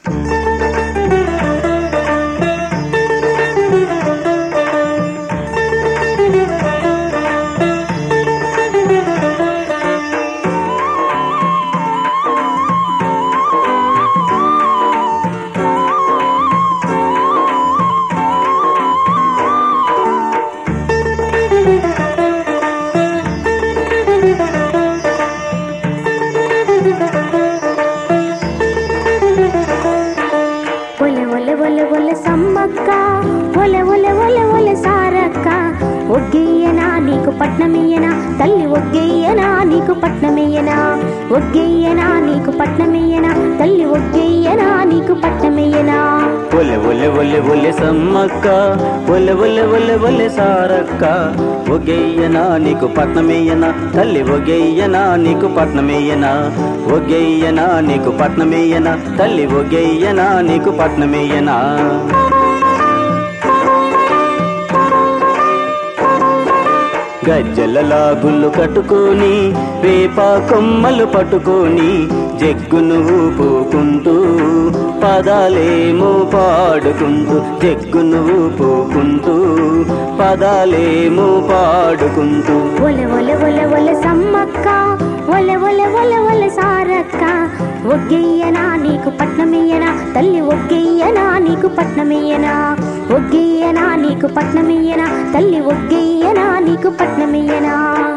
ఒలె ఒలె ఒలె ఒలె సమ్మక్క ఒలె ఒలె ఒలె ఒలె సారక్క ఒగ్గెయ్యనా నీకు పట్నమియ్యనా తల్లి ఒగ్గెయ్యనా నీకు పట్నమియ్యనా ఒగ్గెయ్యనా నీకు పట్నమియ్యనా తల్లి ఒగ్గెయ్యనా నీకు పట్నమియ్యనా ఒలె ఒలె ఒలె ఒలె సమ్మక్క ఒలె ఒలె ఒలె ఒలె సారక్క ఒగెయ్యనా నీకు పట్నమేయనా తల్లి ఒగెయ్యనా నీకు పట్నమేయనా ఒగెయ్యనా నీకు పట్నమేయనా తల్లి ఒగెయ్యనా నీకు పట్నమేయనా గజ్జల లాగులు కట్టుకొని వేప కొమ్మలు పట్టుకొని జగ్గును ఊపుకుంటూ పదాలేమో పాడుకుంటూ జగ్గును ఊపుకుంటూ పదాలేమో పాడుకుంటూ ఒలె ఒలె ఒలె ఒలె సమ్మక్క ఒలె ఒలె ఒలె ఒలె సారక్క ఒగ్గెయ్యనా నీకు పట్నమియ్యనా తల్లి ఒగ్గెయ్యనా నీకు పట్నమియ్యనా ఒగ్గెయ్యనా నీకు పట్నమియ్యనా తల్లి ఒగ్గెయ్యనా నీకు పట్నమియ్యనా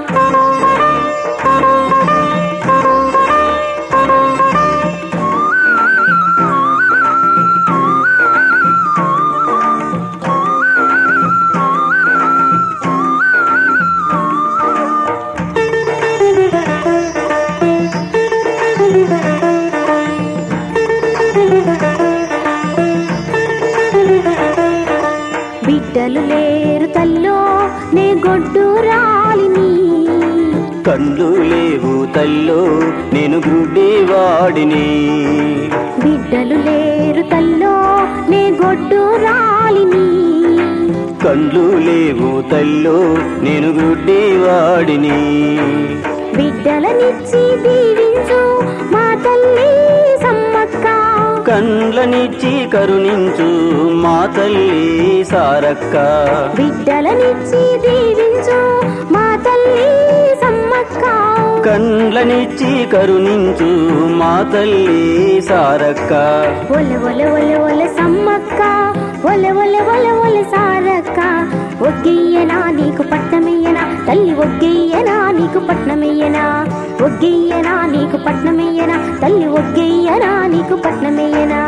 బిడ్డలు లేరు తల్లో నే గొడ్డు రాలిని కళ్ళు లేవు తల్లో నేను గుడ్డివాడిని బిడ్డలు లేరు తల్లో నే గొడ్డు రాలిని కళ్ళు లేవు తల్లో నేను గుడ్డివాడిని బిడ్డలనిచ్చి దీవించు మా తల్లి సమ్మక్క కండ్లనిచ్చి కరుణించు మా తల్లి సారక్క బిడ్డలనిచ్చి దీవించు మా తల్లి సమ్మక్క కండ్లనిచ్చి కరుణించు మా తల్లి సారక్క ఒలె ఒలె ఒలె ఒలె సమ్మక్క ఒలె ఒలె ఒలె ఒలె సారక్క ఒగ్గెయ్యనా నీకు పట్నమియ్యనా తల్లి ఒగ్గెయ్యనా నీకు పట్నమియ్యనా ఒగ్గెయ్యనా నీకు పట్నమియ్యనా తల్లి ఒగ్గెయ్యనా నీకు పట్నమియ్యనా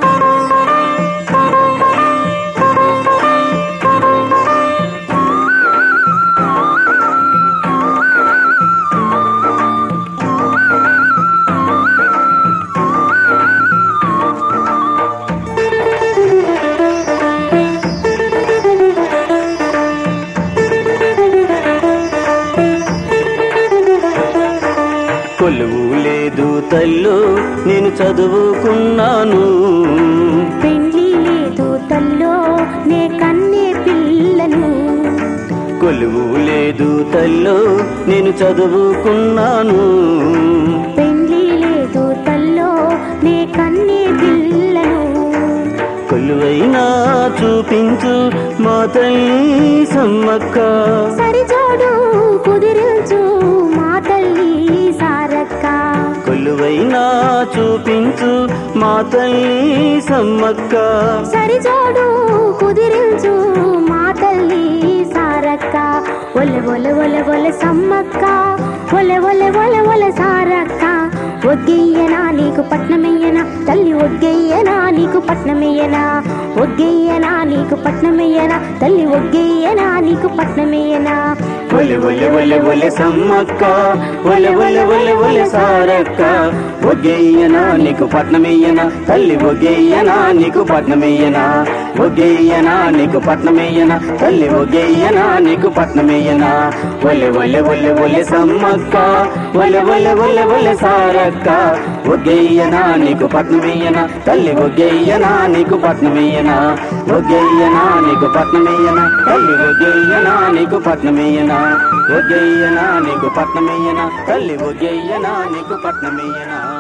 కొలువు లేదు తల్లు నేను చదువుకున్నాను పెండ్లి లేదు తల్లో నే కన్నే పిల్లను కొలువు లేదు తల్లు నేను చదువుకున్నాను పెండ్లి లేదు తల్లో నే కన్నే పిల్లను కొలువైనా చూపించు మా తల్లి సమ్మక్క సరిజోడు కుదిరించు మా తల్లి సారక్క కొలువైనా చూపించు మా తల్లి సమ్మక్క సరిజోడు కుదిరించు మా తల్లి సారక్క ఒలె ఒలె ఒలె ఒలె సమ్మక్క ఒలె ఒలె ఒలె ఒలె సారక్క ఒగ్గెయ్యనా నీకు పట్నమెయ్యనా తల్లి ఒగ్గెయ్యనా నీకు పట్నమెయ్యనా ఒగ్గెయ్యనా నీకు పట్నమెయ్యనా తల్లి ఒగ్గెయ్యనా నీకు పట్నమెయ్యనా ఒలె ఒలె ఒలె ఒలె సమ్మక్క ఒలె ఒలె ఒలె ఒలె సారక్క ఒగ్గెయ్యనా నీకు పట్నమెయ్యనా తల్లి ఒగ్గెయ్యనా నీకు పట్నమెయ్యనా ఒగ్గెయ్యనా నీకు పట్నమెయ్యనా తల్లి ఒగ్గెయ్యనా నీకు పట్నమెయ్యనా ఒలె ఒలె ఒలె ఒలె సమ్మక్క ఒలె ఒలె ఒలె ఒలె సారక్క ఒగ్గెయ్యనా నీకు పట్నమెయ్యనా తల్లి ఒగ్గెయ్యనా నీకు పట్నమెయ్యనా ఒగ్గెయ్యనా నీకు పట్నమెయ్యనా తల్లి ఒగ్గెయ్యనా నీకు పట్నమెయ్యనా ఒగ్గెయ్యనా నీకు పట్నమెయ్యనా తల్లి ఒగ్గెయ్యనా నీకు పట్నమెయ్యనా